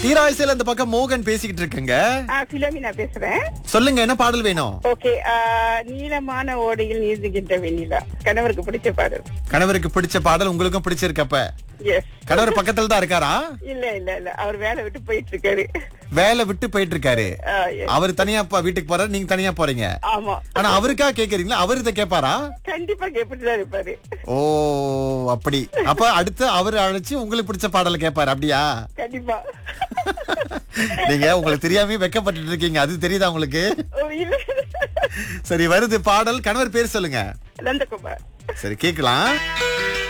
தீராயசில இந்த பக்கம் மோகன் பேசிக்கிட்டு இருக்குங்க ஆ பிலோமினா பேசுறேன் சொல்லுங்க என்ன பாடல் வேணும் ஓகே நீளமான ஓடையில் நீந்துகின்ற வெண்ணிலா கணவருக்கு பிடிச்ச பாடல் கணவருக்கு பிடிச்ச பாடல் உங்களுக்கும் பிடிச்சிருக்கப்ப எஸ் கணவர் பக்கத்துல தான் இருக்காரா இல்ல இல்ல இல்ல அவர் வேலை விட்டு போயிட்டு இருக்காரு வேலை விட்டு போயிட்டு இருக்காரு ஆ, yes. அவர் தனியா ப- வீட்டுக்கு போறாரு நீங்க தனியா போறீங்க ஆமா ஆனா அவருக்கா கேக்குறீங்களா அவர் இதை கேட்பாரா கண்டிப்பா கேட்டுதான் இருப்பாரு ஓ அப்படி அப்ப அடுத்து அவர் அழைச்சு உங்களுக்கு பிடிச்ச பாடலை கேட்பாரு அப்படியா கண்டிப்பா நீங்க உங்களுக்கு தெரியாம வெக்கப்பட்டு இருக்கீங்க அது தெரியுதா உங்களுக்கு ஓ, இல்ல சரி வருது பாடல் கணவர் பேர் சொல்லுங்க நந்தகுமார் சரி கேக்கலாம்